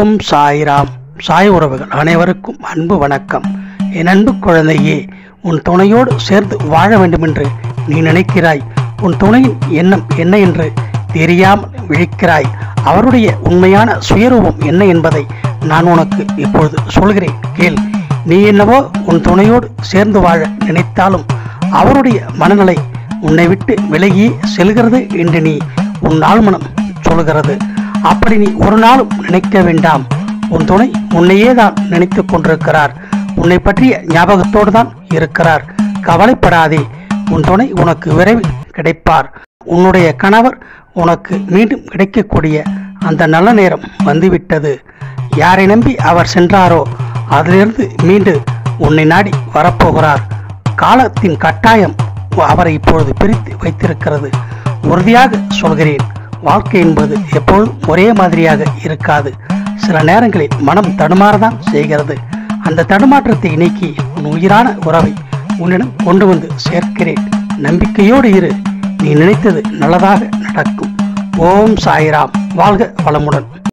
ஓம் சாய்ராம் சாய் உறவுகள் அனைவருக்கும் அன்பு வணக்கம் என் அன்பு குழந்தையே உன் துணையோடு சேர்ந்து வாழ வேண்டுமென்று நீ நினைக்கிறாய் உன் துணையின் எண்ணம் என்ன என்று தெரியாமல் விழிக்கிறாய் அவருடைய உண்மையான சுயரூபம் என்ன என்பதை நான் உனக்கு இப்பொழுது சொல்கிறேன் கேள் நீ என்னவோ உன் துணையோடு சேர்ந்து வாழ நினைத்தாலும் அவருடைய மனநிலை உன்னை விட்டு விலகி செல்கிறது என்று நீ உன் ஆழ்மனம் சொல்கிறது அப்படி நீ ஒரு நாளும் நினைக்க வேண்டாம் உன் துணை உன்னையே தான் நினைத்துக் கொண்டிருக்கிறார் உன்னை பற்றிய ஞாபகத்தோடு தான் இருக்கிறார் கவலைப்படாதே உன் துணை உனக்கு விரைவில் கிடைப்பார் உன்னுடைய கணவர் உனக்கு மீண்டும் கிடைக்கக்கூடிய அந்த நல்ல நேரம் வந்துவிட்டது யாரை நம்பி அவர் சென்றாரோ அதிலிருந்து மீண்டு உன்னை நாடி வரப்போகிறார் காலத்தின் கட்டாயம் அவரை இப்பொழுது பிரித்து வைத்திருக்கிறது உறுதியாக சொல்கிறேன் வாழ்க்கை என்பது எப்பொழுதும் ஒரே மாதிரியாக இருக்காது சில நேரங்களில் மனம் தடுமாறதான் செய்கிறது அந்த தடுமாற்றத்தை நீக்கி உன் உயிரான உறவை உன்னிடம் கொண்டு வந்து சேர்க்கிறேன் நம்பிக்கையோடு இரு நீ நினைத்தது நல்லதாக நடக்கும் ஓம் சாய்ராம் வாழ்க வளமுடன்